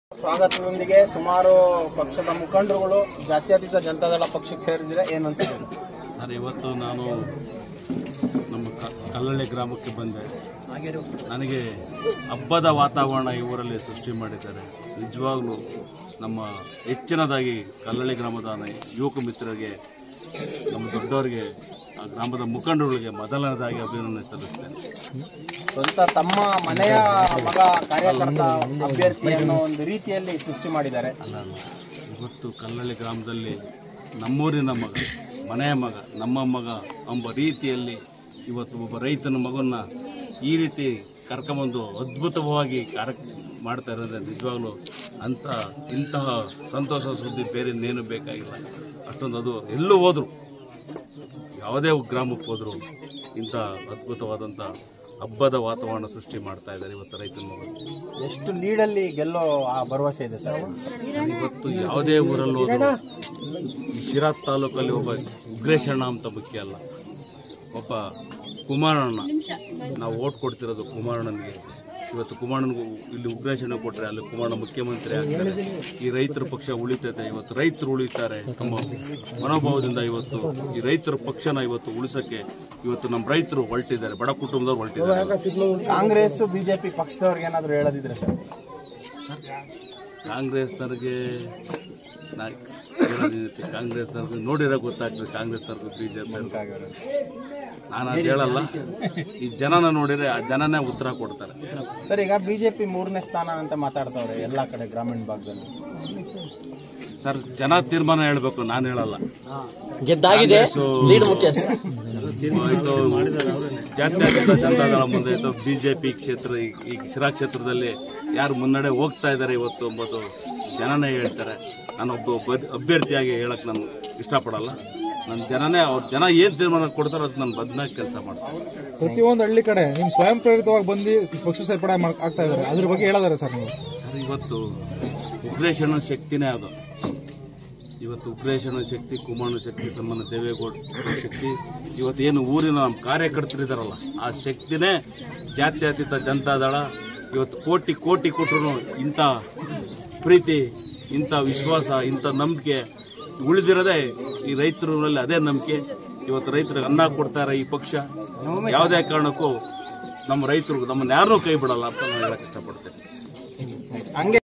ಸ್ವಾಗತದೊಂದಿಗೆ ಸುಮಾರು ಪಕ್ಷದ ಮುಖಂಡರುಗಳು ಜಾತ್ಯತೀತ ಜನತಾದಳ ಪಕ್ಷಕ್ಕೆ ಸೇರಿದ್ರೆ ಏನ್ ಅನ್ಸುತ್ತೆ ಸರ್ ಇವತ್ತು ನಾನು ನಮ್ಮ ಕ- ಕಲ್ಲಳ್ಳಿ ಗ್ರಾಮಕ್ಕೆ ಬಂದೆ ನನಗೆ ಹಬ್ಬದ ವಾತಾವರಣ ಈ ಊರಲ್ಲಿ ಸೃಷ್ಟಿ ಮಾಡಿದ್ದಾರೆ ನಿಜವಾಗ್ಲೂ ನಮ್ಮ ಹೆಚ್ಚಿನದಾಗಿ ಕಲ್ಲಳ್ಳಿ ಗ್ರಾಮದ ಯುವಕ ಮಿತ್ರರಿಗೆ ನಮ್ಮ ದೊಡ್ಡವರಿಗೆ ಆ ಗ್ರಾಮದ ಮುಖಂಡರುಗಳಿಗೆ ಮೊದಲನೇದಾಗಿ ಅಭಿನಂದನೆ ಸಲ್ಲಿಸ್ತೇನೆ ಸ್ವಂತ ತಮ್ಮ ಮನೆಯ ಮಗ ಕಾರ್ಯಕರ್ತ ಅಭ್ಯರ್ಥಿ ಅನ್ನೋ ಒಂದು ರೀತಿಯಲ್ಲಿ ಸೃಷ್ಟಿ ಮಾಡಿದ್ದಾರೆ ಅಲ್ಲ ಅಲ್ಲ ಇವತ್ತು ಕಲ್ಲಳ್ಳಿ ಗ್ರಾಮದಲ್ಲಿ ನಮ್ಮೂರಿನ ಮಗ ಮನೆಯ ಮಗ ನಮ್ಮ ಮಗ ಎಂಬ ರೀತಿಯಲ್ಲಿ ಇವತ್ತು ಒಬ್ಬ ರೈತನ ಮಗನ್ನ ಈ ರೀತಿ ಕರ್ಕೊಂಬಂದು ಅದ್ಭುತವಾಗಿ ಕಾರ್ಯ ಮಾಡ್ತಾ ಇರೋದ್ರೆ ನಿಜವಾಗ್ಲೂ ಅಂತ ಇಂತಹ ಸಂತೋಷ ಸುದ್ದಿ ಬೇರೆ ಇನ್ನೇನು ಬೇಕಾಗಿಲ್ಲ ಅಷ್ಟೊಂದು ಅದು ಎಲ್ಲೂ ಹೋದ್ರು ಯಾವುದೇ ಗ್ರಾಮಕ್ಕೆ ಹೋದ್ರು ಇಂಥ ಅದ್ಭುತವಾದಂಥ ಹಬ್ಬದ ವಾತಾವರಣ ಸೃಷ್ಟಿ ಮಾಡ್ತಾ ಇದ್ದಾರೆ ಇವತ್ತು ರೈತನ ಮಗ ಎಷ್ಟು ಲೀಡಲ್ಲಿ ಗೆಲ್ಲೋ ಆ ಭರವಸೆ ಇದೆ ಸರ್ ಸರ್, ಇವತ್ತು ಯಾವುದೇ ಊರಲ್ಲಿ ಹೋದ್ರು ಈ ಶಿರಾ ತಾಲೂಕಲ್ಲಿ ಒಬ್ಬ ಉಗ್ರೇಶಣ್ಣ ಅಂತ ಮುಖ್ಯ ಅಲ್ಲ ಒಬ್ಬ ಕುಮಾರಣ್ಣ ನಾವು ಓಟ್ ಕೊಡ್ತಿರೋದು ಕುಮಾರಣ್ಣನಿಗೆ ಇವತ್ತು ಕುಮಾರಣ್ಣನಿಗೂ ಇಲ್ಲಿ ಉಗ್ರೇಶಣ್ಣ ಕೊಟ್ಟರೆ ಅಲ್ಲಿ ಕುಮಾರಣ್ಣ ಮುಖ್ಯಮಂತ್ರಿ ಆಗ್ತಾರೆ ಈ ರೈತರ ಪಕ್ಷ ಉಳಿತೈತೆ ಇವತ್ತು ರೈತರು ಉಳಿತಾರೆ ತಮ್ಮ ಮನೋಭಾವದಿಂದ ಇವತ್ತು ಈ ರೈತರ ಪಕ್ಷನ ಇವತ್ತು ಉಳಿಸಕ್ಕೆ ಇವತ್ತು ನಮ್ಮ ರೈತರು ಹೊರಟಿದ್ದಾರೆ ಬಡ ಕುಟುಂಬದವ್ರು ಹೊರಟಿದ್ದಾರೆ ಕಾಂಗ್ರೆಸ್ ಬಿಜೆಪಿ ಪಕ್ಷದವ್ರಿಗೆ ಏನಾದ್ರು ಹೇಳೋದಿದ್ರೆ ಸರ್ ಕಾಂಗ್ರೆಸ್ನವ್ರಿಗೆ ನಾ ಹೇಳೋದಿರುತ್ತೆ ಕಾಂಗ್ರೆಸ್ನವ್ರಿಗೆ ನೋಡಿರೋ ಗೊತ್ತಾಗ್ತದೆ ಕಾಂಗ್ರೆಸ್ನವ್ರಿಗೆ ಬಿಜೆಪಿ ನಾನು ಅದು ಹೇಳಲ್ಲ ಈ ಜನನ ನೋಡಿದ್ರೆ ಆ ಜನನೇ ಉತ್ತರ ಕೊಡ್ತಾರೆ ಸರ್ ಈಗ ಬಿಜೆಪಿ ಮೂರನೇ ಸ್ಥಾನ ಅಂತ ಮಾತಾಡ್ತಾವ್ರೆ ಎಲ್ಲಾ ಕಡೆ ಗ್ರಾಮೀಣ ಭಾಗದಲ್ಲಿ ಸರ್ ಜನ ತೀರ್ಮಾನ ಹೇಳ್ಬೇಕು ನಾನು ಹೇಳಲ್ಲ ಗೆದ್ದಾಗಿದೆ ಕಾಂಗ್ರೆಸ್ಸು- ಲೀಡ್ ಮುಖ್ಯ ಅಷ್ಟೇ. ಇದು ಜಾತ್ಯತೀತ ಜನತಾದಳ ಮುಂದೆ ಇದು ಬಿಜೆಪಿ ಕ್ಷೇತ್ರ ಈ- ಈ ಶಿರಾ ಕ್ಷೇತ್ರದಲ್ಲಿ ಯಾರು ಮುನ್ನಡೆ ಹೋಗ್ತಾ ಇದ್ದಾರೆ ಇವತ್ತು ಎಂಬುದು ಜನನೇ ಹೇಳ್ತಾರೆ ನಾನು ಒಬ್ಬ ಒಬ್ಬ ಅಭ್ಯರ್ಥಿಯಾಗಿ ಹೇಳಕ್ ನಾನು ಇಷ್ಟಪಡಲ್ಲ ನನ್ನ ಜನನೇ ಅವ್ರ ಜನ ಏನ್ ತೀರ್ಮಾನ ಕೊಡ್ತಾರೋ ಅದು ನಾನು ಬದನಾಗಿ ಕೆಲಸ ಮಾಡ್ತೀನಿ ಪ್ರತಿಯೊಂದು ಹಳ್ಳಿ ಕಡೆ ನಿಮ್ ಸ್ವಯಂ ಪ್ರೇರಿತವಾಗಿ ಬಂದು ಪಕ್ಷ ಸೇರ್ಪಡೆ ಮಾಡ್- ಆಗ್ತಾ ಇದಾರೆ ಅದ್ರ ಬಗ್ಗೆ ಹೇಳೋದಾರೆ ಸರ್ ನೀವು ಸರ್ ಇವತ್ತು ಉಗ್ರೇಶನ ಶಕ್ತಿನೇ ಅದು ಇವತ್ತು ಉಗ್ರೇಶನ ಶಕ್ತಿ ಕುಮಾರನ ಶಕ್ತಿ ಸಂಬಂಧ ದೇವೇಗೌಡ ಶಕ್ತಿ ಇವತ್ತು ಏನು ಊರಿನ ನಮ್ಮ ಕಾರ್ಯಕರ್ತರಿದಾರಲ್ಲ ಆ ಶಕ್ತಿನೇ ಜಾತ್ಯತೀತ ಜನತಾದಳ ಇವತ್ತು ಕೋಟಿ ಕೋಟಿ ಕೊಟ್ಟರು ಇಂಥ ಪ್ರೀತಿ ಇಂಥ ವಿಶ್ವಾಸ ಇಂಥ ನಂಬಿಕೆ ಉಳಿದಿರೋದೇ ಈ ರೈತರಲ್ಲಿ ಅದೇ ನಂಬಿಕೆ ಇವತ್ತು ರೈತರಿಗೆ ಅನ್ನ ಕೊಡ್ತಾರೆ ಈ ಪಕ್ಷ ಯಾವುದೇ ಕಾರಣಕ್ಕೂ ನಮ್ಮ ರೈತರು ನಮ್ಮನ್ನ ಯಾರನ್ನೂ ಕೈ ಬಿಡಲ್ಲ ಅಂತ ನಾನು ಹೇಳಕ್ ಇಷ್ಟಪಡ್ತೇನೆ ಹಂಗೆ